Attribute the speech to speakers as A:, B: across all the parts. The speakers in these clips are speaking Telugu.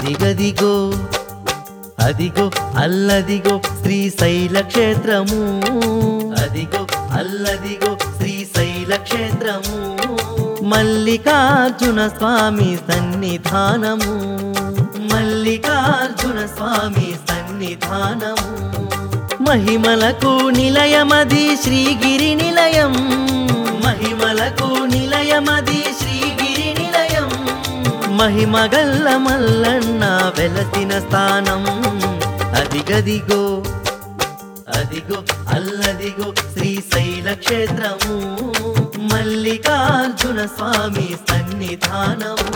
A: అదిగదిగో అదిగో అల్లదిగో శ్రీశైల క్షేత్రము అదిగో అల్లదిగో శ్రీశైల క్షేత్రము మల్లికార్జున స్వామి సన్నిధానము మల్లికార్జున స్వామి సన్నిధానము మహిమలకు నిలయమది శ్రీగిరి నిలయం మహిమలకు నిలయమది శ్రీగిరి నిలయం మహిమగల్ల మల్లన్న వెలసిన స్థానం అదిగదిగో అదిగో అల్లదిగో శ్రీశైల క్షేత్రము మల్లికార్జున స్వామి సన్నిధానము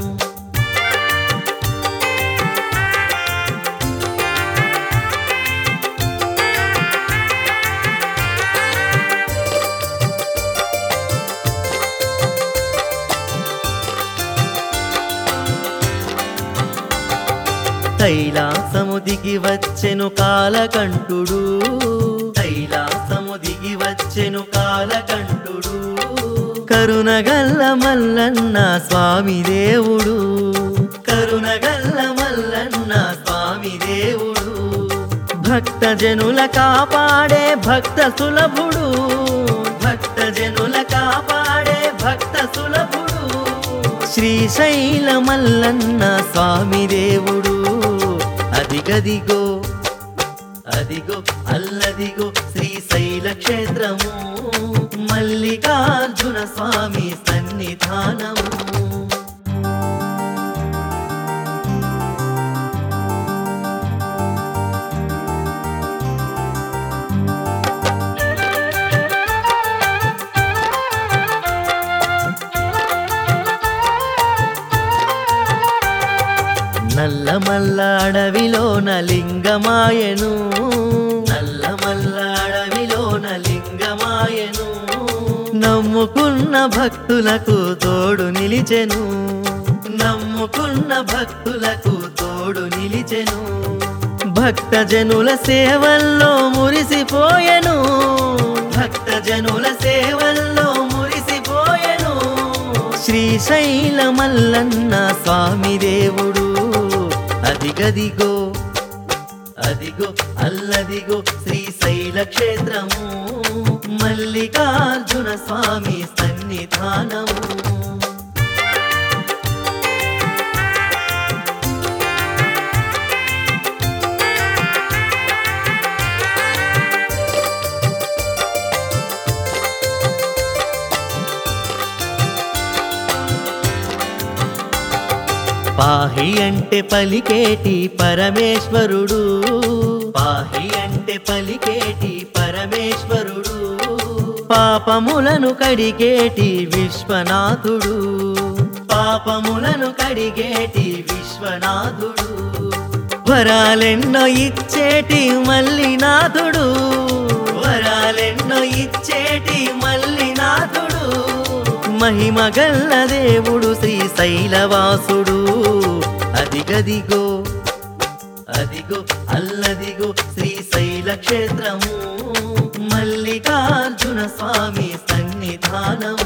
A: కైలాసము దిగి వచ్చెను కాలకంఠుడు కైలాసము దిగి వచ్చెను కాలకంఠుడు కరుణగల్ల మల్లన్న స్వామి దేవుడు కరుణగల్ల మల్లన్న స్వామి దేవుడు భక్త జనుల కాపాడే భక్త సులభుడు భక్త జనుల కాపాడే భక్త సులభుడు శ్రీశైల మల్లన్న స్వామి దేవుడు అదిగదిగో అదిగో అల్లదిగో శ్రీశైల క్షేత్రము మల్లికార్జున స్వామి సన్నిధానము నల్లమల్ల అడవిలోన లింగమాయను నల్లమల్ల అడవిలోన లింగమాయను నమ్ముకున్న భక్తులకు తోడు నిలిచెను నమ్ముకున్న భక్తులకు తోడు నిలిచెను భక్త జనుల సేవల్లో మురిసిపోయెను భక్త జనుల సేవల్లో మురిసిపోయెను శ్రీశైల మల్లన్న స్వామి దేవుడు అదిగదిగో అదిగో అల్లదిగో శ్రీశైల క్షేత్రము మల్లికార్జున స్వామి సన్నిధానము పాహి అంటే పలికేటి పరమేశ్వరుడు పాహి అంటే పలికేటి పరమేశ్వరుడు పాపములను కడిగేటి విశ్వనాథుడు పాపములను కడిగేటి విశ్వనాథుడు వరాలెన్నో ఇచ్చేటి మల్లినాథుడు వరాలెన్నో ఇచ్చేటి మల్లినాథుడు మహిమగల్ల దేవుడు శ్రీశైలవాసుడు అదిగదిగో అదిగో అల్లదిగో శ్రీశైల క్షేత్రము మల్లికార్జున స్వామి సన్నిధానము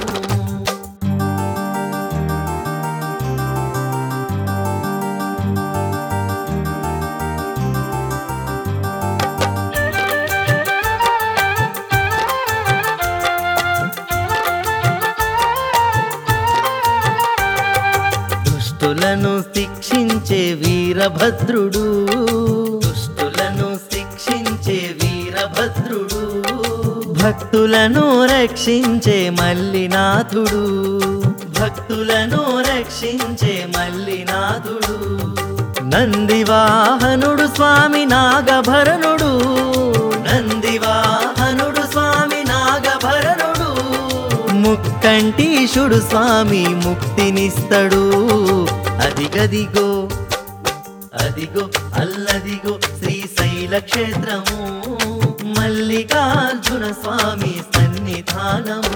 A: దుష్టులను శిక్షించే వీరభద్రుడు దుష్టులను శిక్షించే వీరభద్రుడు భక్తులను రక్షించే మల్లినాథుడు భక్తులను రక్షించే మల్లినాథుడు నందివాహనుడు స్వామి నాగభరణుడు నందివాహనుడు స్వామి నాగభరణుడు ముక్కంటీశుడు స్వామి ముక్తినిస్తడు అదిగదిగో అదిగో అల్లదిగో శ్రీశైల క్షేత్రము మల్లికార్జున స్వామి సన్నిధానము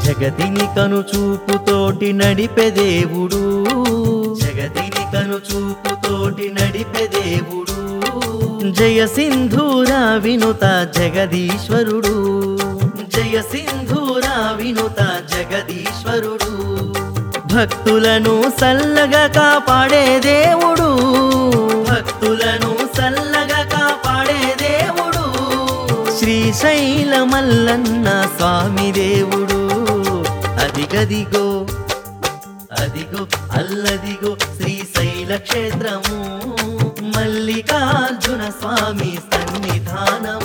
A: జగతిని కనుచూపుతోటి నడిపే దేవుడు జగతిని కనుచూపుతోటి నడిపే దేవుడు జయ సింధూర వినుత జగదీశ్వరుడు జయ సింధూర వినుత జగదీశ్వరుడు భక్తులను సల్లగా కాపాడే దేవుడు భక్తులను సల్లగా కాపాడే దేవుడు శ్రీశైల మల్లన్న స్వామి దేవుడు అదిగదిగో అదిగో అల్లదిగో శ్రీశైల క్షేత్రము మల్లికార్జున స్వామి సన్నిధానము